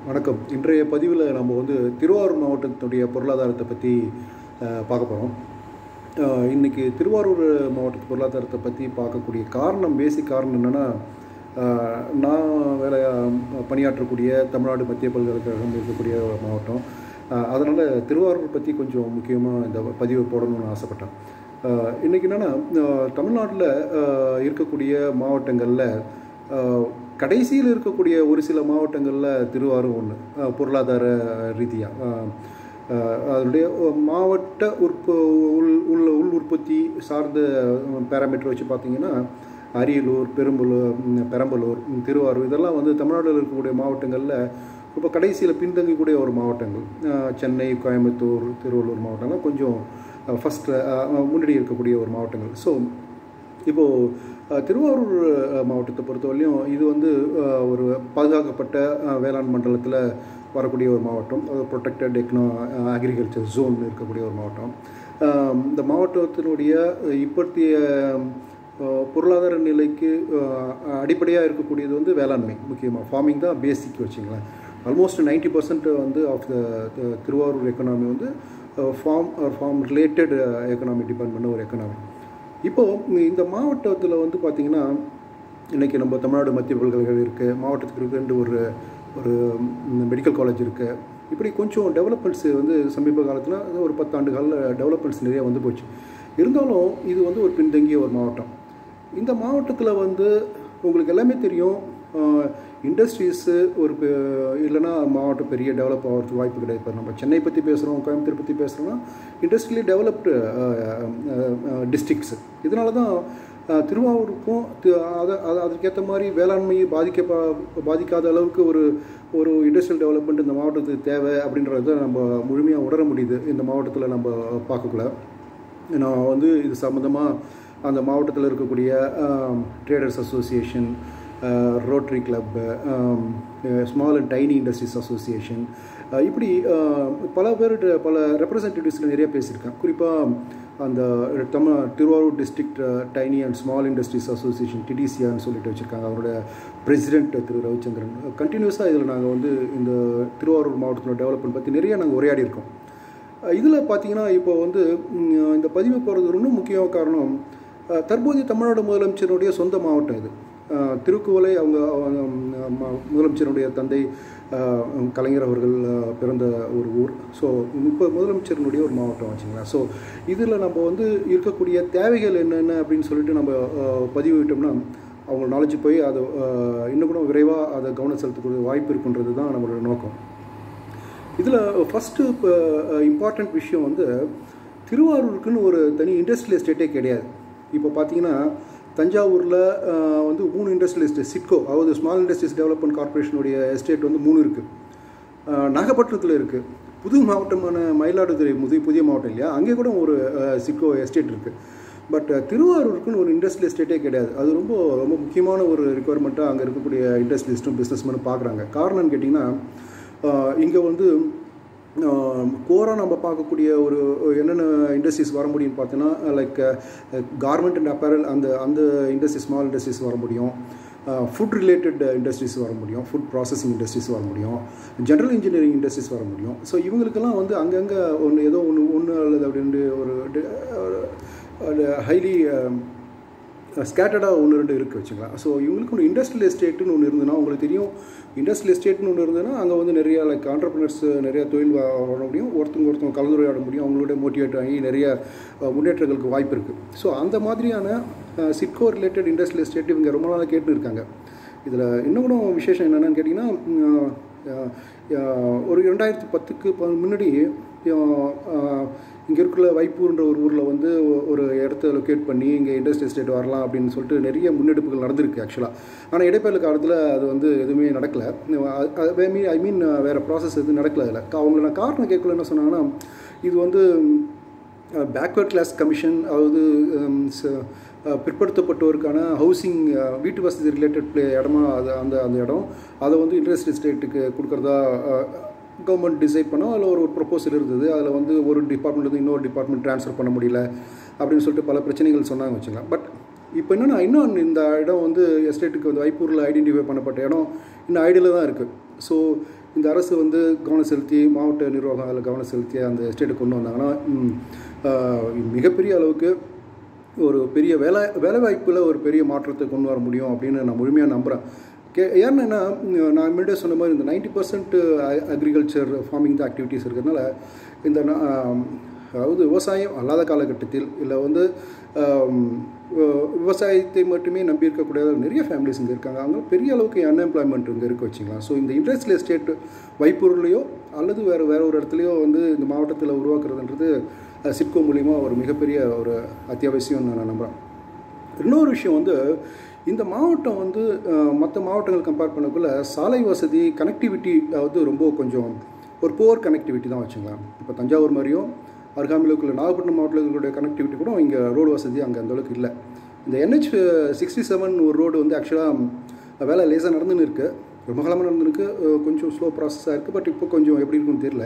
வணக்கம் இன்றைய பதிவில் நம்ம வந்து திருவாரூர் மாவட்டத்துடைய பொருளாதாரத்தை பற்றி பார்க்க போகிறோம் இன்றைக்கி திருவாரூர் மாவட்டத்து பொருளாதாரத்தை பற்றி பார்க்கக்கூடிய காரணம் பேசிக் காரணம் என்னென்னா நான் வேலை பணியாற்றக்கூடிய தமிழ்நாடு மத்திய பல்கலைக்கழகம் இருக்கக்கூடிய மாவட்டம் அதனால் திருவாரூர் பற்றி கொஞ்சம் முக்கியமாக இந்த பதிவு போடணும்னு ஆசைப்பட்டேன் இன்றைக்கி என்னென்னா தமிழ்நாட்டில் இருக்கக்கூடிய மாவட்டங்களில் கடைசியில் இருக்கக்கூடிய ஒரு சில மாவட்டங்களில் திருவாரூர் ஒன்று பொருளாதார ரீதியாக அதனுடைய மாவட்ட உற்ப உள் உள்ள உள் உற்பத்தி சார்ந்த பேராமீட்டர் வச்சு பார்த்தீங்கன்னா அரியலூர் பெரும்பலூர் பெரம்பலூர் திருவாரூர் இதெல்லாம் வந்து தமிழ்நாட்டில் இருக்கக்கூடிய மாவட்டங்களில் இப்போ கடைசியில் பின்தங்கக்கூடிய ஒரு மாவட்டங்கள் சென்னை கோயம்புத்தூர் திருவள்ளூர் மாவட்டங்கள்லாம் கொஞ்சம் ஃபஸ்ட்டில் முன்னாடி இருக்கக்கூடிய ஒரு மாவட்டங்கள் ஸோ இப்போது திருவாரூர் மாவட்டத்தை பொறுத்தவரையும் இது வந்து ஒரு பாதுகாக்கப்பட்ட வேளாண் மண்டலத்தில் வரக்கூடிய ஒரு மாவட்டம் அது ப்ரொடெக்டட் எக்னோ அக்ரிகல்ச்சர் ஜோன் இருக்கக்கூடிய ஒரு மாவட்டம் இந்த மாவட்டத்தினுடைய இப்பத்திய பொருளாதார நிலைக்கு அடிப்படையாக இருக்கக்கூடியது வந்து வேளாண்மை முக்கியமாக ஃபார்மிங் தான் பேசிக் வச்சுங்களேன் ஆல்மோஸ்ட் நைன்டி பர்சன்ட் வந்து ஆஃப் த திருவாரூர் எக்கனாமி வந்து farm farm related economy depend பண்ண ஒரு எக்கனாமி இப்போது இந்த மாவட்டத்தில் வந்து பார்த்திங்கன்னா இன்றைக்கி நம்ம தமிழ்நாடு மத்திய பல்கலைக்கழகம் இருக்குது மாவட்டத்துக்கு ரெண்டு ஒரு ஒரு மெடிக்கல் காலேஜ் இருக்குது இப்படி கொஞ்சம் டெவலப்மெண்ட்ஸ் வந்து சமீப காலத்தில் ஒரு பத்தாண்டு காலில் டெவலப்மெண்ட்ஸ் நிறைய வந்து போச்சு இருந்தாலும் இது வந்து ஒரு பின்தங்கிய ஒரு மாவட்டம் இந்த மாவட்டத்தில் வந்து உங்களுக்கு எல்லாமே தெரியும் இண்டஸ்ட்ரீஸு ஒரு இல்லைன்னா மாவட்டம் பெரிய டெவலப் ஆகிறதுக்கு வாய்ப்பு கிடையாது இப்போ நம்ம சென்னை பற்றி பேசுகிறோம் கோயம்புத்தூர் பற்றி பேசுகிறோம்னா இண்டஸ்ட்ரியலி டெவலப்டு டிஸ்ட்ரிக்ஸு இதனால தான் திருவாரூருக்கும் அதை அதுக்கேற்ற மாதிரி வேளாண்மையை பாதிக்க பாதிக்காத அளவுக்கு ஒரு ஒரு இண்டஸ்ட்ரியல் டெவலப்மெண்ட் இந்த மாவட்டத்துக்கு தேவை அப்படின்றத நம்ம முழுமையாக உணர முடியுது இந்த மாவட்டத்தில் நம்ம பார்க்கக்குள்ள நான் வந்து இது சம்மந்தமாக அந்த மாவட்டத்தில் இருக்கக்கூடிய traders association rotary club small and tiny industries association இப்படி பல பேர் பல ரெப்ரசன்டேட்டிவ்ஸில் நிறைய பேசியிருக்கேன் குறிப்பாக அந்த Tamil Thiruvarur district tiny and small industries association டிடிசிஆன்னு சொல்லிட்டு வச்சுருக்காங்க அவரோட பிரசிடென்ட் திரு ரவிச்சந்திரன் கண்டினியூஸாக இதில் நாங்கள் வந்து இந்த திருவாரூர் மாவட்டத்தோட டெவலப்மெண்ட் பற்றி நிறைய நாங்கள் உரையாடி இருக்கோம் இதில் பார்த்தீங்கன்னா இப்போ வந்து இந்த பதிவு போகிறது இன்னும் முக்கிய காரணம் தற்போதைய தமிழ்நாடு முதலமைச்சருடைய சொந்த மாவட்டம் இது திருக்குவளை அவங்க முதலமைச்சருடைய தந்தை கலைஞர் அவர்கள் பிறந்த ஒரு ஊர் ஸோ இப்போ முதலமைச்சருடைய ஒரு மாவட்டம் வச்சுங்களேன் ஸோ இதில் நம்ம வந்து இருக்கக்கூடிய தேவைகள் என்னென்ன அப்படின்னு சொல்லிட்டு நம்ம பதிவிட்டோம்னா அவங்க நாலேஜ் போய் அதை இன்னும் கூட விரைவாக அதை கவனம் செலுத்தக்கூடிய வாய்ப்பு இருக்குன்றது தான் நம்மளோட நோக்கம் இதில் ஃபஸ்ட்டு இப்போ இம்பார்ட்டண்ட் விஷயம் வந்து திருவாரூருக்குன்னு ஒரு தனி இண்டஸ்ட்ரியல் எஸ்டேட்டே கிடையாது இப்போ பார்த்தீங்கன்னா தஞ்சாவூரில் வந்து மூணு இண்டஸ்ட்ரியல் எஸ்டேட் சிட்கோ அதாவது ஸ்மால் இண்டஸ்ட்ரீஸ் டெவலப்மெண்ட் கார்பரேஷனுடைய எஸ்டேட் வந்து மூணு இருக்குது நாகப்பட்டினத்தில் இருக்குது புது மாவட்டமான மயிலாடுதுறை முது புதிய மாவட்டம் இல்லையா அங்கே கூட ஒரு சிட்கோ எஸ்டேட் இருக்குது பட் திருவாரூருக்குன்னு ஒரு இண்டஸ்ட்ரியல் எஸ்டேட்டே கிடையாது அது ரொம்ப ரொம்ப முக்கியமான ஒரு ரிக்குவயர்மெண்ட்டாக அங்கே இருக்கக்கூடிய இண்டஸ்ட்ரியலிஸ்ட்டும் பிஸ்னஸ்மேனும் பார்க்குறாங்க காரணம்னு கேட்டிங்கன்னா இங்கே வந்து கோராக நம்ம பார்க்கக்கூடிய ஒரு என்னென்ன இண்டஸ்ட்ரீஸ் வர முடியும்னு பார்த்தீங்கன்னா லைக் கார்மெண்ட் அண்ட் அப்பேரல் அந்த அந்த இண்டஸ்ட்ரி ஸ்மால் இண்டஸ்ட்ரீஸ் வர முடியும் ஃபுட் ரிலேட்டட் இண்டஸ்ட்ரீஸ் வர முடியும் ஃபுட் ப்ராசஸிங் இண்டஸ்ட்ரீஸ் வர முடியும் ஜென்ரல் இன்ஜினியரிங் இண்டஸ்ட்ரீஸ் வர முடியும் ஸோ இவங்களுக்கெல்லாம் வந்து அங்கங்கே ஒன்று ஏதோ ஒன்று ஒன்று அல்லது அப்படின்னு ஒரு ஹைலி ஸ்கேட்டர்டாக ஒன்று ரெண்டு இருக்குது வச்சுக்கலாம் ஸோ இவங்களுக்கு ஒன்று இண்டஸ்ட்ரியல் எஸ்டேட்டுன்னு ஒன்று இருந்ததுன்னா உங்களுக்கு தெரியும் இண்டஸ்ட்ரியல் எஸ்டேட்னு ஒன்று இருந்ததுன்னா அங்கே வந்து நிறைய லைக் ஆண்டர்பிரினர்ஸ் நிறைய தொழில் வர முடியும் ஒருத்தங்க ஒருத்தவங்க கலந்துரையாட முடியும் அவங்களோட மோட்டிவேட் ஆகி நிறைய முன்னேற்றங்களுக்கு வாய்ப்பு இருக்குது ஸோ அந்த மாதிரியான சிட்கோ ரிலேட்டட் இண்டஸ்ட்ரியல் எஸ்டேட் இவங்க ரொம்ப நாளாக கேட்டு இருக்காங்க இதில் இன்னும் கூட விசேஷம் என்னென்னு கேட்டிங்கன்னா ஒரு ரெண்டாயிரத்தி பத்துக்கு முன்னாடி இங்கே இருக்கிற வைப்பூர்ன்ற ஒரு ஊரில் வந்து ஒரு இடத்த லொக்கேட் பண்ணி இங்கே இண்டஸ்ட்ரி எஸ்டேட் வரலாம் அப்படின்னு சொல்லிட்டு நிறைய முன்னெடுப்புகள் நடந்திருக்கு ஆக்சுவலாக ஆனால் இடைப்பேல காலத்தில் அது வந்து எதுவுமே நடக்கலை மீன் ஐ மீன் வேறு ப்ராசஸ் எதுவும் நடக்கல அதில் அவங்க நான் காரணம் கேட்கல என்ன சொன்னாங்கன்னா இது வந்து பேக்வர்ட் கிளாஸ் கமிஷன் அதாவது பிற்படுத்தப்பட்டோருக்கான ஹவுசிங் வீட்டு வசதி ரிலேட்டட் பிளே இடமா அது அந்த அந்த இடம் அதை வந்து இண்டஸ்ட்ரி எஸ்டேட்டுக்கு கொடுக்குறதா கவர்மெண்ட் டிசைட் பண்ணோம் அதில் ஒரு ப்ரொப்போசல் இருந்தது அதில் வந்து ஒரு டிபார்ட்மெண்ட்லேருந்து இன்னொரு டிபார்ட்மெண்ட் ட்ரான்ஸ்ஃபர் பண்ண முடியல அப்படின்னு சொல்லிட்டு பல பிரச்சனைகள் சொன்னாங்க வச்சுக்கலாம் பட் இப்போ என்னென்னா இன்னும் இந்த இடம் வந்து எஸ்டேட்டுக்கு வந்து வைப்பூரில் ஐடென்டிஃபை பண்ணப்பட்ட இடம் இன்னும் ஐடியில் தான் இருக்குது ஸோ இந்த அரசு வந்து கவனம் செலுத்தி மாவட்ட நிர்வாகம் அதில் கவனம் செலுத்தி அந்த எஸ்டேட்டை கொண்டு வந்தாங்கன்னா ம், ஆஹ், மிகப்பெரிய அளவுக்கு ஒரு பெரிய வேலை வேலைவாய்ப்பில் ஒரு பெரிய மாற்றத்தை கொண்டு வர முடியும் அப்படின்னு நான் முழுமையாக நம்புகிறேன் கே ஏன்னா நான் முன்னாடியே சொன்ன மாதிரி இந்த நைன்டி பர்சன்ட் அக்ரிகல்ச்சர் ஃபார்மிங் தான் ஆக்டிவிட்டீஸ் இருக்கிறதுனால இந்த நா- ஆம், அதாவது விவசாயம் அல்லாத காலகட்டத்தில் இல்லை வந்து ஆம், வ- விவசாயத்தை மட்டுமே நம்பி இருக்கக்கூடிய நிறைய ஃபேமிலிஸ் இங்கே இருக்காங்க அவங்க பெரிய அளவுக்கு அன்எம்ப்ளாய்மெண்ட் இங்கே இருக்க வச்சுக்கலாம் ஸோ இந்த இண்டஸ்ட்ரியல் எஸ்டேட் வைப்பூர்லேயோ அல்லது வேறு வேற ஒரு இடத்துலையோ வந்து இந்த மாவட்டத்தில் உருவாக்குறதுன்றது அஹ், சிட்கோ மூலிமா ஒரு மிகப்பெரிய ஒரு அத்தியாவசியம்னு நான் நம்புகிறேன் இன்னொரு விஷயம் வந்து இந்த மாவட்டம் வந்து மற்ற மாவட்டங்கள் கம்பேர் பண்ணக்குள்ள சாலை வசதி கனெக்டிவிட்டி வந்து ரொம்ப கொஞ்சம் ஒரு புவர் கனெக்டிவிட்டி தான் வச்சுக்கலாம் இப்போ தஞ்சாவூர் மாதிரியும் அருகாமையில் இருக்கிற நாகப்பட்டினம் மாவட்டத்தில் இருக்கக்கூடிய கனெக்டிவிட்டி கூட இங்கே ரோடு வசதி அங்கே அந்த அளவுக்கு இல்லை இந்த என்ஹெச் சிக்ஸ்டி செவன் ஒரு ரோடு வந்து ஆக்சுவலாக வேலை லேசாக நடந்துன்னு இருக்குது ரொம்ப காலமாக நடந்துருக்கு அஹ் கொஞ்சம் ஸ்லோ ப்ராசஸாக இருக்குது பட் இப்போ கொஞ்சம் எப்படி இருக்குன்னு தெரியல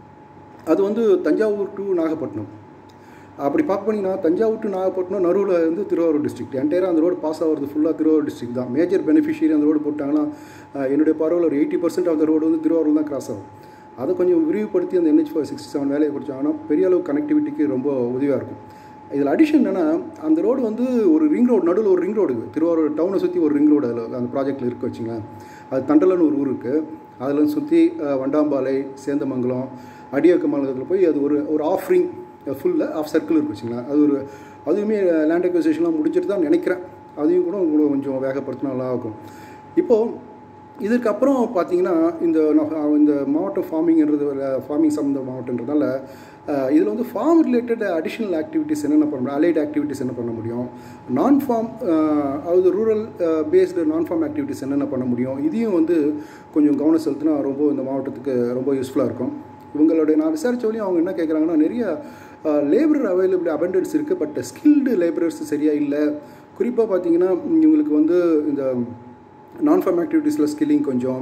அது வந்து தஞ்சாவூர் டு நாகப்பட்டினம் அப்படி பார்க்க போனீங்கன்னா தஞ்சாவூர் டு நாகப்பட்டினம் நடுவில் வந்து திருவாரூர் டிஸ்ட்ரிக்ட் என்டையராக அந்த ரோடு பாஸ் ஆகிறது ஃபுல்லாக திருவாரூர் டிஸ்ட்ரிக்ட் தான் மேஜர் பெனிஃபிஷியரி அந்த ரோடு போட்டாங்கன்னா அஹ், என்னுடைய பார்வையில் ஒரு eighty percent of the road வந்து திருவாரூர் தான் கிராஸ் ஆகும் அதை கொஞ்சம் விரிவுபடுத்தி அந்த என்ஹெச் ஃபோர் சிக்ஸ்டி செவன் வேலையை கொடுத்தாங்கன்னா பெரிய அளவு கனெக்டிவிட்டிக்கு ரொம்ப உதவியாக இருக்கும் இதில் அடிஷன் என்னென்னா அந்த ரோடு வந்து ஒரு ரிங் ரோடு நடுவில் ஒரு ரிங் ரோடு திருவாரூர் டவுனை சுற்றி ஒரு ரிங் ரோடு அதில் அந்த ப்ராஜெக்ட்டில் இருக்கு வச்சுங்களேன் அது தண்டலன்னு ஒரு ஊர் இருக்குது அதில் சுற்றி வண்டாம்பாலை சேந்தமங்கலம் அடியக்கமங்கலத்தில் போய் அது ஒரு ஒரு ஆஃப் ரிங் ஃபுல்லில் ஆஃப் சர்க்கிள் இருக்கு வச்சுங்களேன் அது ஒரு அதுவுமே லேண்ட் அக்விசேஷன்லாம் முடிஞ்சிட்டு தான் நினைக்கிறேன் அதையும் கூட உங்களுக்கு கொஞ்சம் வேகப்படுத்தினா நல்லா இருக்கும் இப்போது இதுக்கப்புறம் பார்த்தீங்கன்னா இந்த ந- இந்த மாவட்டம் ஃபார்மிங்கிறது ஃபார்மிங் சம்மந்த மாவட்டன்றதால இதில் வந்து ஃபார்ம் ரிலேட்டட் அடிஷ்னல் ஆக்டிவிட்டீஸ் என்னென்ன பண்ண முடியும் அலைட் ஆக்டிவிட்டீஸ் என்ன பண்ண முடியும் நான் ஃபார்ம் அதாவது rural based non farm activities என்னென்ன பண்ண முடியும் இதையும் வந்து கொஞ்சம் கவனம் செலுத்தினா ரொம்ப இந்த மாவட்டத்துக்கு ரொம்ப யூஸ்ஃபுல்லாக இருக்கும் இவங்களுடைய நான் விசாரிச்ச வரையும் அவங்க என்ன கேட்குறாங்கன்னா நிறைய லேபர் அவைலபிள் அபண்டன்ஸ் இருக்குது பட் ஸ்கில்டு லேபரர்ஸ் சரியாக இல்லை குறிப்பாக பார்த்தீங்கன்னா இவங்களுக்கு வந்து இந்த நான் ஃபார்ம் ஆக்டிவிட்டீஸில் ஸ்கில்லிங் கொஞ்சம்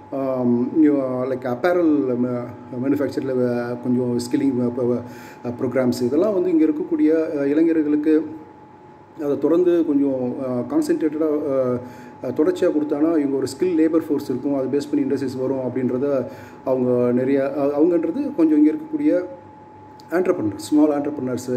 லைக் அப்பேரல் மேனுஃபேக்சரில் கொஞ்சம் ஸ்கில்லிங் ப்ரோக்ராம்ஸ் இதெல்லாம் வந்து இங்கே இருக்கக்கூடிய அஹ், இளைஞர்களுக்கு அதை தொடர்ந்து கொஞ்சம் கான்சென்ட்ரேட்டடாக தொடர்ச்சியாக கொடுத்தானா இவங்க ஒரு ஸ்கில் லேபர் ஃபோர்ஸ் இருக்கும் அதை பேஸ் பண்ணி இண்டஸ்ட்ரீஸ் வரும் அப்படின்றத அவங்க நிறைய அ- அவங்கன்றது கொஞ்சம் இங்கே இருக்கக்கூடிய ஆண்டர்பனர் ஸ்மால் ஆண்டர்பனர்ஸு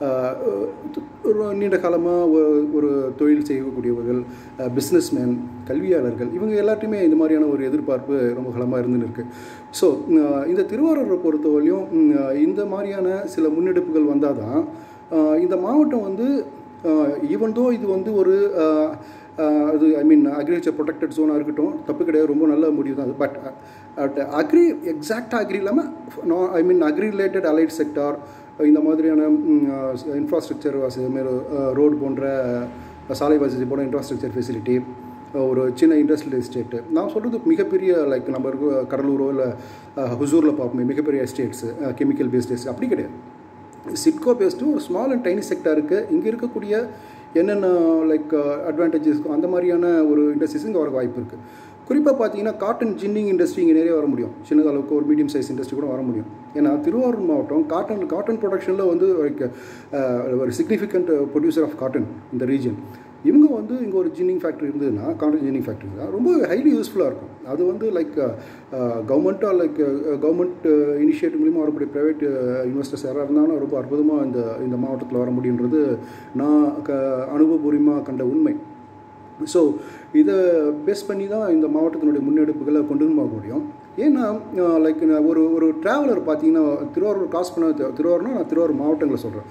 ஒரு நீண்ட காலமாக ஒரு தொழில் செய்யக்கூடியவர்கள் பிஸ்னஸ்மேன் கல்வியாளர்கள் இவங்க எல்லாத்தையுமே இந்த மாதிரியான ஒரு எதிர்பார்ப்பு ரொம்ப காலமாக இருந்துன்னு இருக்கு ஸோ இந்த திருவாரூரை பொறுத்தவரையும் ம், இந்த மாதிரியான சில முன்னெடுப்புகள் வந்தால் தான் அஹ், இந்த மாவட்டம் வந்து ஈவன் தோ இது வந்து ஒரு அஹ், அஹ், அது ஐ மீன் அக்ரிகல்ச்சர் ப்ரொடெக்டட் ஜோனாக இருக்கட்டும் தப்பு கிடையாது ரொம்ப நல்ல முடிவு தான் அது பட் அட் அக்ரி எக்ஸாக்டாக அக்ரி இல்லாமல் no I mean agri related allied sector இந்த மாதிரியான இன்ஃப்ராஸ்ட்ரக்சர் மாரி ரோடு போன்ற சாலை வசதி போன்ற இன்ஃப்ராஸ்ட்ரக்சர் ஃபெசிலிட்டி ஒரு சின்ன இண்டஸ்ட்ரியல் எஸ்டேட்டு நான் சொல்கிறது மிகப்பெரிய லைக் நம்ம இருக்க கடலூரோ இல்லை ஹுசூரில் பார்ப்போமே மிகப்பெரிய எஸ்டேட்ஸு கெமிக்கல் பேஸ்ட் எஸ்டேட் அப்படி கிடையாது சிட்கோ பேஸ்டு ஒரு ஸ்மால் அண்ட் டைனி செக்டாருக்கு இங்கே இருக்கக்கூடிய என்னென்ன லைக் அட்வான்டேஜஸ் அந்த மாதிரியான ஒரு இண்டஸ்ட்ரீஸ் இங்கே வர வாய்ப்பு இருக்குது குறிப்பாக பார்த்தீங்கன்னா காட்டன் ஜின்னிங் இண்டஸ்ட்ரி இங்கே நிறைய வர முடியும் சின்னது அளவுக்கு ஒரு மீடியம் சைஸ் இண்டஸ்ட்ரி கூட வர முடியும் ஏன்னா திருவாரூர் மாவட்டம் காட்டன் காட்டன் ப்ரொடக்ஷனில் வந்து லைக் ஒரு சிக்னிஃபிகண்ட் ப்ரொடியூசர் ஆஃப் காட்டன் இந்த ரீஜன் இவங்க வந்து இங்கே ஒரு ஜின்னிங் ஃபேக்ட்ரி இருந்ததுன்னா காட்டன் ஜின்னிங் ஃபேக்ட்ரி தான் ரொம்ப ஹைலி யூஸ்ஃபுல்லாக இருக்கும் அது வந்து லைக் கவர்மெண்ட்டாக லைக் கவர்மெண்ட் இனிஷியேட்டிவ் மூலிமா வரக்கூடிய ப்ரைவேட் இன்வெஸ்டர்ஸ் யாராக இருந்தாலும் ரொம்ப அற்புதமாக இந்த இந்த மாவட்டத்தில் வர முடியுன்றது நான் க அனுபவபூர்வமாக கண்ட உண்மை ஸோ இதை பேஸ் பண்ணி தான் இந்த மாவட்டத்தினுடைய முன்னெடுப்புகளை கொண்டு போக முடியும் ஏன்னா லைக் ஒரு ஒரு ட்ராவலர் பார்த்தீங்கன்னா திருவாரூர் கிராஸ் பண்ண திருவாரூர்னா நான் திருவாரூர் மாவட்டங்களை சொல்கிறேன்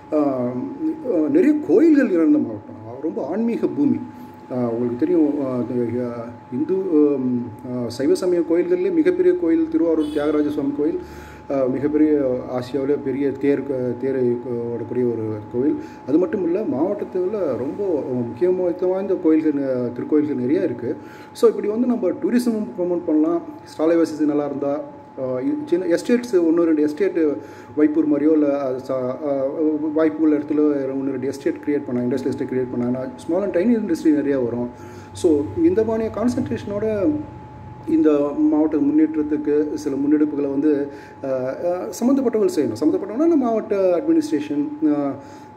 நிறைய கோயில்கள் இருந்த மாவட்டம் ரொம்ப ஆன்மீக பூமி ஆஹ் உங்களுக்கு தெரியும் ஆஹ் இது, ஆஹ் இந்து ஆம், ஆஹ் சைவ சமய கோயில்கள்லேயே மிகப்பெரிய கோயில் திருவாரூர் தியாகராஜ சுவாமி கோயில் ஆஹ் மிகப்பெரிய ஆசியாவிலே பெரிய தேர் க- தேரை க- ஓடக்கூடிய ஒரு கோயில் அது மட்டும் இல்லை மாவட்டத்தில் ரொம்ப முக்கியமாக வாய்ந்த கோயில்கள் ந- திருக்கோயில்கள் நிறைய இருக்குது ஸோ இப்படி வந்து நம்ம டூரிசமும் ப்ரொமோட் பண்ணலாம் சாலை வசதி நல்லா இருந்தால் சின்ன எஸ்டேட்ஸ் ஒன்று ரெண்டு எஸ்டேட்டு வைப்பூர் மாதிரியோ இல்லை வாய்ப்பு உள்ள இடத்துல ஒன்று ரெண்டு எஸ்டேட் கிரியேட் பண்ணால் இண்டஸ்ட்ரியல் எஸ்டேட் கிரியேட் பண்ணாங்கன்னா ஸ்மால் அண்ட் டைனி இண்டஸ்ட்ரி நிறையா வரும் ஸோ இந்த மாதிரியான கான்சன்ட்ரேஷனோட இந்த மாவட்ட முன்னேற்றத்துக்கு சில முன்னெடுப்புகளை வந்து அஹ், அஹ், சம்மந்தப்பட்டவர்கள் செய்யணும் சம்மந்தப்பட்டவங்கன்னா இந்த மாவட்ட அட்மினிஸ்ட்ரேஷன்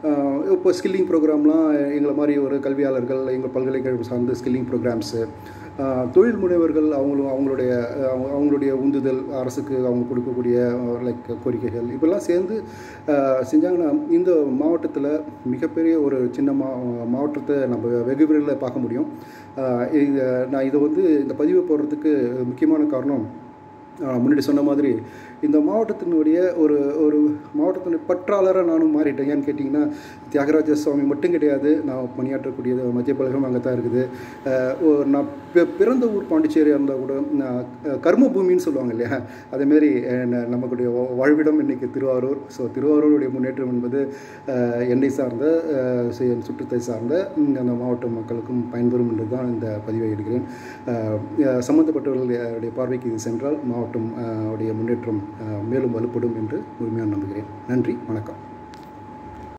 இப்போ ஸ்கில்லிங் ப்ரோக்ராம்லாம் எங்களை மாதிரி ஒரு கல்வியாளர்கள் எங்கள் பல்கலைக்கழகம் சார்ந்த ஸ்கில்லிங் ப்ரோக்ராம்ஸு ஆஹ், தொழில் முனைவர்கள் அவங்களும் அவங்களுடைய அஹ், அவங்க- அவங்களுடைய உந்துதல் அரசுக்கு அவங்க கொடுக்கக்கூடிய லைக் கோரிக்கைகள் இப்பெல்லாம் சேர்ந்து ஆஹ், செஞ்சாங்கன்னா இந்த மாவட்டத்தில் மிகப்பெரிய ஒரு சின்ன மா மாவட்டத்தை நம்ம வெகு விரைவில் பார்க்க முடியும் ஆஹ், இது நான் இதை வந்து இந்த பதிவு போடுறதுக்கு முக்கியமான காரணம் ஆஹ், முன்னாடி சொன்ன மாதிரி இந்த மாவட்டத்தினுடைய ஒரு ஒரு மாவட்டத்தினுடைய பற்றாளராக நானும் மாறிட்டேன் ஏன்னு கேட்டிங்கன்னா தியாகராஜ சுவாமி மட்டும் கிடையாது நான் பணியாற்றக்கூடியது மத்திய பழகம் அங்கே தான் இருக்குது ஆஹ், ஒரு நான் பி- பிறந்த ஊர் பாண்டிச்சேரியாக இருந்தால் கூட நான் க- கர்ம பூமின்னு சொல்லுவாங்க இல்லையா அதேமாரி நமக்குடைய வா- வாழ்விடம் இன்னைக்கு திருவாரூர் ஸோ திருவாரூருடைய முன்னேற்றம் என்பது ஆஹ், என்னை சார்ந்த ஆஹ், சு- சுற்றத்தை சார்ந்த ம், அந்த மாவட்ட மக்களுக்கும் பயன்பெறும் என்று தான் இந்த பதிவை எடுக்கிறேன் ஆஹ், ஆஹ், சம்பந்தப்பட்டவர்களுடைய பார்வைக்கு இது சென்றால் மாவட்டம் ஆஹ், உடைய முன்னேற்றம் ஆஹ், மேலும் வலுப்படும் என்று உரிமையாக நம்புகிறேன் நன்றி வணக்கம்